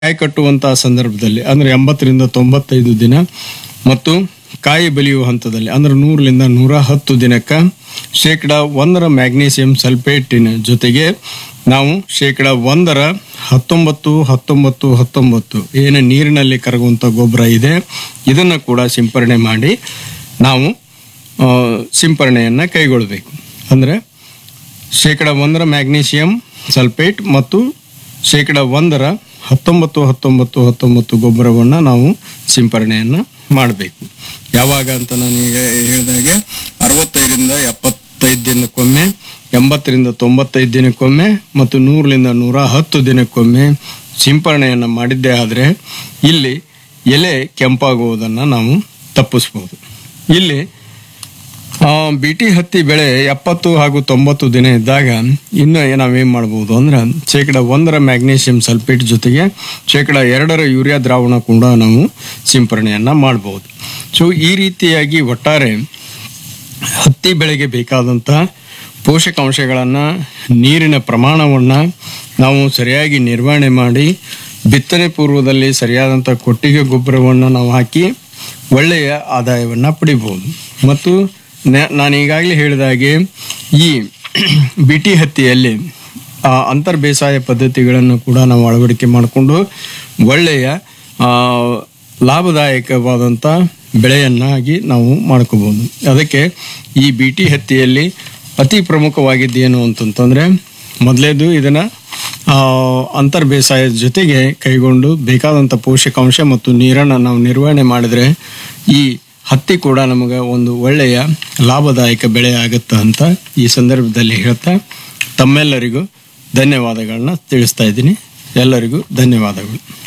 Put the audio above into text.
ಕಾಯಿ ಕಟ್ಟುವಂತಹ ಸಂದರ್ಭದಲ್ಲಿ ಅಂದ್ರೆ ಎಂಬತ್ತರಿಂದ ತೊಂಬತ್ತೈದು ದಿನ ಮತ್ತು ಕಾಯಿ ಬಲಿಯುವ ಹಂತದಲ್ಲಿ ಅಂದ್ರೆ ನೂರರಿಂದ ನೂರ ಹತ್ತು ದಿನಕ್ಕೆ ಶೇಕಡ ಒಂದರ ಮ್ಯಾಗ್ನೀಸಿಯಂ ಸಲ್ಫೇಟಿನ ಜೊತೆಗೆ ನಾವು ಶೇಕಡ ಒಂದರ ಹತ್ತೊಂಬತ್ತು ಹತ್ತೊಂಬತ್ತು ಹತ್ತೊಂಬತ್ತು ಏನು ನೀರಿನಲ್ಲಿ ಕರಗುವಂಥ ಗೊಬ್ಬರ ಇದೆ ಇದನ್ನು ಕೂಡ ಸಿಂಪರಣೆ ಮಾಡಿ ನಾವು ಆ, ಸಿಂಪರಣೆಯನ್ನು ಕೈಗೊಳ್ಳಬೇಕು ಅಂದರೆ ಶೇಕಡ ಒಂದರ ಮ್ಯಾಗ್ನೀಷಿಯಂ ಸಲ್ಫೇಟ್ ಮತ್ತು ಶೇಕಡ ಒಂದರ ಹತ್ತೊಂಬತ್ತು ಹತ್ತೊಂಬತ್ತು ಹತ್ತೊಂಬತ್ತು ಗೊಬ್ಬರವನ್ನು ನಾವು ಸಿಂಪರಣೆಯನ್ನು ಮಾಡಬೇಕು ಯಾವಾಗ ಅಂತ ನಾನು ಈಗ ಹೇಳಿದಾಗೆ ಅರವತ್ತೈದರಿಂದ ಎಪ್ಪತ್ತೈದು ದಿನಕ್ಕೊಮ್ಮೆ ಎಂಬತ್ತರಿಂದ ತೊಂಬತ್ತೈದು ದಿನಕ್ಕೊಮ್ಮೆ ಮತ್ತು ನೂರರಿಂದ ನೂರ ಹತ್ತು ದಿನಕ್ಕೊಮ್ಮೆ ಸಿಂಪರಣೆಯನ್ನು ಮಾಡಿದ್ದೇ ಆದರೆ ಇಲ್ಲಿ ಎಲೆ ಕೆಂಪಾಗುವುದನ್ನು ನಾವು ತಪ್ಪಿಸ್ಬೋದು ಇಲ್ಲಿ ಆ, ಬಿಟಿ ಹತ್ತಿ ಬೆಳೆ ಎಪ್ಪತ್ತು ಹಾಗೂ ತೊಂಬತ್ತು ದಿನ ಇದ್ದಾಗ ಇನ್ನು ನಾವೇನ್ ಮಾಡ್ಬೋದು ಅಂದ್ರೆ ಶೇಕಡ ಒಂದರ ಮ್ಯಾಗ್ನೀಷಿಯಂ ಸಲ್ಫೇಟ್ ಜೊತೆಗೆ ಶೇಕಡ ಎರಡರ ಯೂರಿಯಾ ದ್ರಾವಣ ಕೂಡ ನಾವು ಸಿಂಪರಣೆಯನ್ನ ಮಾಡಬಹುದು ಸೊ ಈ ರೀತಿಯಾಗಿ ಒಟ್ಟಾರೆ ಹತ್ತಿ ಬೆಳೆಗೆ ಬೇಕಾದಂಥ ಪೋಷಕಾಂಶಗಳನ್ನು ನೀರಿನ ಪ್ರಮಾಣವನ್ನು ನಾವು ಸರಿಯಾಗಿ ನಿರ್ವಹಣೆ ಮಾಡಿ ಬಿತ್ತನೆ ಪೂರ್ವದಲ್ಲಿ ಸರಿಯಾದಂಥ ಕೊಟ್ಟಿಗೆ ಗೊಬ್ಬರವನ್ನು ನಾವು ಹಾಕಿ ಒಳ್ಳೆಯ ಆದಾಯವನ್ನು ಪಡಿಬೋದು ಮತ್ತು ನ- ನಾನು ಈಗಾಗಲೇ ಹೇಳಿದ ಹಾಗೆ ಈ ಬಿಟಿ ಹತ್ತಿಯಲ್ಲಿ ಆ, ಅಂತರ್ ಬೇಸಾಯ ಪದ್ಧತಿಗಳನ್ನು ಕೂಡ ನಾವು ಅಳವಡಿಕೆ ಮಾಡಿಕೊಂಡು ಒಳ್ಳೆಯ ಆ, ಲಾಭದಾಯಕವಾದಂಥ ಬೆಳೆಯನ್ನಾಗಿ ನಾವು ಮಾಡ್ಕೋಬಹುದು ಅದಕ್ಕೆ ಈ ಬಿಟಿ ಹತ್ತಿಯಲ್ಲಿ ಅತಿ ಪ್ರಮುಖವಾಗಿದ್ದು ಏನು ಅಂತಂತಂದ್ರೆ ಮೊದಲೇದು ಇದನ್ನ ಆ, ಅಂತರ್ ಬೇಸಾಯದ ಜೊತೆಗೆ ಕೈಗೊಂಡು ಬೇಕಾದಂಥ ಪೋಷಕಾಂಶ ಮತ್ತು ನೀರನ್ನು ನಾವು ನಿರ್ವಹಣೆ ಮಾಡಿದ್ರೆ ಈ ಹತ್ತಿ ಕೂಡ ನಮಗೆ ಒಂದು ಒಳ್ಳೆಯ ಲಾಭದಾಯಕ ಬೆಳೆ ಆಗುತ್ತೆ ಅಂತ ಈ ಸಂದರ್ಭದಲ್ಲಿ ಹೇಳ್ತಾ ತಮ್ಮೆಲ್ಲರಿಗೂ ಧನ್ಯವಾದಗಳನ್ನ ತಿಳಿಸ್ತಾ ಇದ್ದೀನಿ ಎಲ್ಲರಿಗೂ ಧನ್ಯವಾದಗಳು